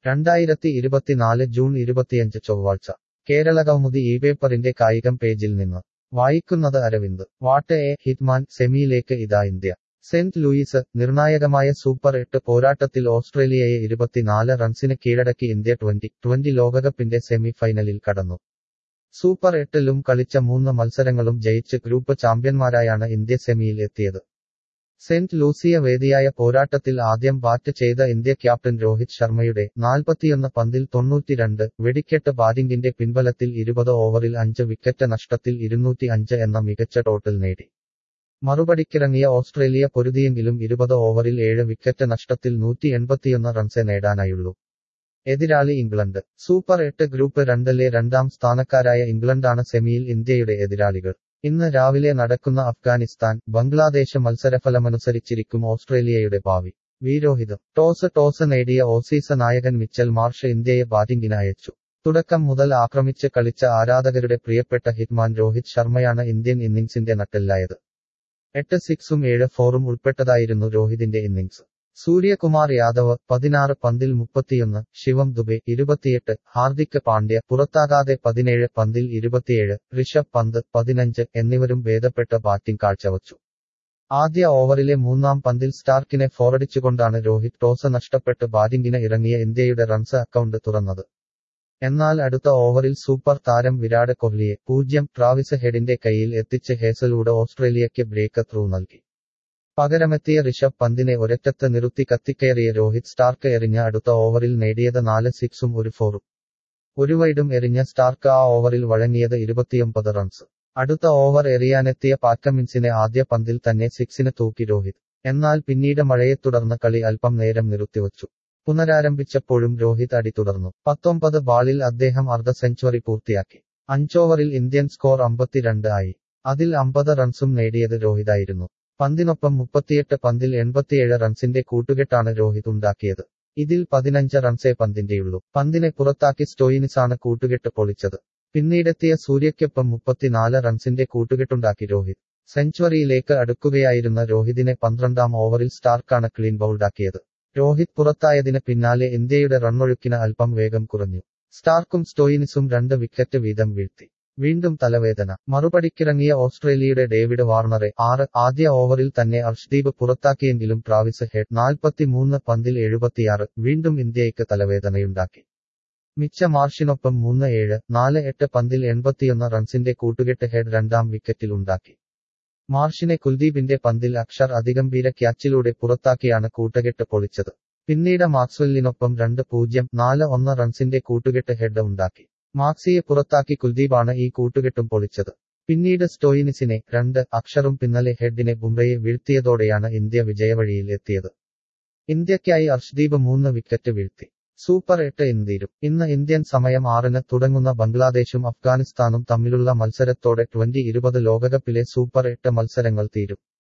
രണ്ടായിരത്തി ഇരുപത്തിനാല് ജൂൺ ഇരുപത്തിയഞ്ച് ചൊവ്വാഴ്ച കേരള കൗമുദി ഈ പേപ്പറിന്റെ കായികം പേജിൽ നിന്ന് വായിക്കുന്നത് അരവിന്ദ് വാട്ട് എ ഹിറ്റ്മാൻ സെമിയിലേക്ക് ഇതാ ഇന്ത്യ സെന്റ് ലൂയിസ് നിർണായകമായ സൂപ്പർ എട്ട് പോരാട്ടത്തിൽ ഓസ്ട്രേലിയയെ ഇരുപത്തിനാല് റൺസിന് കീഴടക്കി ഇന്ത്യ ട്വന്റി ട്വന്റി ലോകകപ്പിന്റെ സെമി ഫൈനലിൽ കടന്നു സൂപ്പർ എട്ടിലും കളിച്ച മൂന്ന് മത്സരങ്ങളും ജയിച്ച് ഗ്രൂപ്പ് ചാമ്പ്യന്മാരായാണ് ഇന്ത്യ സെമിയിൽ എത്തിയത് സെന്റ് ലൂസിയ വേദിയായ പോരാട്ടത്തിൽ ആദ്യം ബാറ്റ് ചെയ്ത ഇന്ത്യ ക്യാപ്റ്റൻ രോഹിത് ശർമ്മയുടെ നാൽപ്പത്തിയൊന്ന് പന്തിൽ തൊണ്ണൂറ്റിരണ്ട് വെടിക്കെട്ട് ബാറ്റിംഗിന്റെ പിൻബലത്തിൽ ഇരുപത് ഓവറിൽ അഞ്ച് വിക്കറ്റ് നഷ്ടത്തിൽ ഇരുന്നൂറ്റി അഞ്ച് എന്ന മികച്ച ടോട്ടൽ നേടി മറുപടിക്കിറങ്ങിയ ഓസ്ട്രേലിയ പൊരുതിയെങ്കിലും ഇരുപത് ഓവറിൽ ഏഴ് വിക്കറ്റ് നഷ്ടത്തിൽ നൂറ്റി എൺപത്തിയൊന്ന് റൺസേ നേടാനായുള്ളൂ എതിരാളി ഇംഗ്ലണ്ട് സൂപ്പർ എട്ട് ഗ്രൂപ്പ് രണ്ടിലെ രണ്ടാം സ്ഥാനക്കാരായ ഇംഗ്ലണ്ടാണ് സെമിയിൽ ഇന്ത്യയുടെ എതിരാളികൾ ഇന്ന് രാവിലെ നടക്കുന്ന അഫ്ഗാനിസ്ഥാൻ ബംഗ്ലാദേശ് മത്സരഫലമനുസരിച്ചിരിക്കും ഓസ്ട്രേലിയയുടെ ഭാവി വീരോഹിതം ടോസ് ടോസ് നേടിയ ഓസീസ് നായകൻ മിച്ചൽ മാർഷ് ഇന്ത്യയെ ബാറ്റിംഗിന് അയച്ചു തുടക്കം മുതൽ ആക്രമിച്ച് കളിച്ച ആരാധകരുടെ പ്രിയപ്പെട്ട ഹിറ്റ്മാൻ രോഹിത് ശർമ്മയാണ് ഇന്ത്യൻ ഇന്നിംഗ്സിന്റെ നട്ടെല്ലായത് എട്ട് സിക്സും ഏഴ് ഫോറും ഉൾപ്പെട്ടതായിരുന്നു രോഹിതിന്റെ ഇന്നിംഗ്സ് സൂര്യകുമാർ യാദവ് പതിനാറ് പന്തിൽ മുപ്പത്തിയൊന്ന് ശിവം ദുബെ ഇരുപത്തിയെട്ട് ഹാർദിക് പാണ്ഡ്യ പുറത്താകാതെ പതിനേഴ് പന്തിൽ ഇരുപത്തിയേഴ് ഋഷഭ് പന്ത് പതിനഞ്ച് എന്നിവരും ഭേദപ്പെട്ട ബാറ്റിംഗ് കാഴ്ചവച്ചു ആദ്യ ഓവറിലെ മൂന്നാം പന്തിൽ സ്റ്റാർക്കിനെ ഫോറടിച്ചുകൊണ്ടാണ് രോഹിത് ടോസ് നഷ്ടപ്പെട്ട് ബാറ്റിംഗിന് ഇറങ്ങിയ ഇന്ത്യയുടെ റൺസ് അക്കൗണ്ട് തുറന്നത് എന്നാൽ അടുത്ത ഓവറിൽ സൂപ്പർ താരം വിരാട് കോഹ്ലിയെ പൂജ്യം ട്രാവിസ് ഹെഡിന്റെ കയ്യിൽ എത്തിച്ച് ഹേസലൂടെ ഓസ്ട്രേലിയയ്ക്ക് ബ്രേക്ക് ത്രൂ നൽകി പകരമെത്തിയ ഋഷഭ് പന്തിനെ ഒരറ്റത്ത് നിറുത്തി കത്തിക്കയറിയ രോഹിത് സ്റ്റാർക്ക് എറിഞ്ഞ അടുത്ത ഓവറിൽ നേടിയത് നാല് സിക്സും ഒരു ഫോറും ഒരു വൈഡും എറിഞ്ഞ സ്റ്റാർക്ക് ആ ഓവറിൽ വഴങ്ങിയത് ഇരുപത്തിയൊമ്പത് റൺസ് അടുത്ത ഓവർ എറിയാനെത്തിയ പാറ്റമിൻസിനെ ആദ്യ പന്തിൽ തന്നെ സിക്സിന് തൂക്കി രോഹിത് എന്നാൽ പിന്നീട് മഴയെ തുടർന്ന് കളി അല്പം നേരം നിർത്തിവച്ചു പുനരാരംഭിച്ചപ്പോഴും രോഹിത് അടി തുടർന്നു പത്തൊമ്പത് ബാളിൽ അദ്ദേഹം അർദ്ധ സെഞ്ചുറി പൂർത്തിയാക്കി അഞ്ചോവറിൽ ഇന്ത്യൻ സ്കോർ അമ്പത്തിരണ്ട് ആയി അതിൽ അമ്പത് റൺസും നേടിയത് രോഹിതായിരുന്നു പന്തിനൊപ്പം മുപ്പത്തിയെട്ട് പന്തിൽ എൺപത്തിയേഴ് റൺസിന്റെ കൂട്ടുകെട്ടാണ് രോഹിത് ഉണ്ടാക്കിയത് ഇതിൽ പതിനഞ്ച് റൺസേ പന്തിന്റെയുള്ളൂ പന്തിനെ പുറത്താക്കി സ്റ്റോയിനിസാണ് കൂട്ടുകെട്ട് പൊളിച്ചത് പിന്നീടെത്തിയ സൂര്യയ്ക്കൊപ്പം മുപ്പത്തിനാല് റൺസിന്റെ കൂട്ടുകെട്ടുണ്ടാക്കി രോഹിത് സെഞ്ചുറിയിലേക്ക് അടുക്കുകയായിരുന്ന രോഹിതിനെ പന്ത്രണ്ടാം ഓവറിൽ സ്റ്റാർക്കാണ് ക്ലീൻ ബൗൾഡാക്കിയത് രോഹിത് പുറത്തായതിന് പിന്നാലെ ഇന്ത്യയുടെ റണ്ണൊഴുക്കിന് അല്പം വേഗം കുറഞ്ഞു സ്റ്റാർക്കും സ്റ്റോയിനിസും രണ്ട് വിക്കറ്റ് വീതം വീഴ്ത്തി വീണ്ടും തലവേദന മറുപടിക്കിറങ്ങിയ ഓസ്ട്രേലിയയുടെ ഡേവിഡ് വാർണറെ ആറ് ആദ്യ ഓവറിൽ തന്നെ അർഷ്ദീപ് പുറത്താക്കിയെങ്കിലും ട്രാവിസ് ഹെഡ് നാൽപ്പത്തിമൂന്ന് പന്തിൽ എഴുപത്തിയാറ് വീണ്ടും ഇന്ത്യയ്ക്ക് തലവേദനയുണ്ടാക്കി മിച്ച മാർഷിനൊപ്പം മൂന്ന് ഏഴ് നാല് എട്ട് പന്തിൽ എൺപത്തിയൊന്ന് റൺസിന്റെ കൂട്ടുകെട്ട് ഹെഡ് രണ്ടാം വിക്കറ്റിൽ ഉണ്ടാക്കി മാർഷിനെ കുൽദീപിന്റെ പന്തിൽ അക്ഷർ അധിഗംഭീര ക്യാച്ചിലൂടെ പുറത്താക്കിയാണ് കൂട്ടുകെട്ട് പൊളിച്ചത് പിന്നീട് മാക്സ്വെല്ലിനൊപ്പം രണ്ട് പൂജ്യം നാല് ഒന്ന് റൺസിന്റെ കൂട്ടുകെട്ട് ഹെഡ് ഉണ്ടാക്കി മാക്സിയെ പുറത്താക്കി കുൽദീപാണ് ഈ കൂട്ടുകെട്ടും പൊളിച്ചത് പിന്നീട് സ്റ്റോയിനിസിനെ രണ്ട് അക്ഷറും പിന്നലെ ഹെഡിനെ ബുംറയെ വീഴ്ത്തിയതോടെയാണ് ഇന്ത്യ വിജയവഴിയിൽ എത്തിയത് ഇന്ത്യയ്ക്കായി അർഷ്ദീപ് മൂന്ന് വിക്കറ്റ് വീഴ്ത്തി സൂപ്പർ എട്ട് ഇന്ത്യയിലും ഇന്ന് ഇന്ത്യൻ സമയം ആറിന് തുടങ്ങുന്ന ബംഗ്ലാദേശും അഫ്ഗാനിസ്ഥാനും തമ്മിലുള്ള മത്സരത്തോടെ ട്വന്റി ഇരുപത് ലോകകപ്പിലെ സൂപ്പർ എട്ട് മത്സരങ്ങൾ തീരും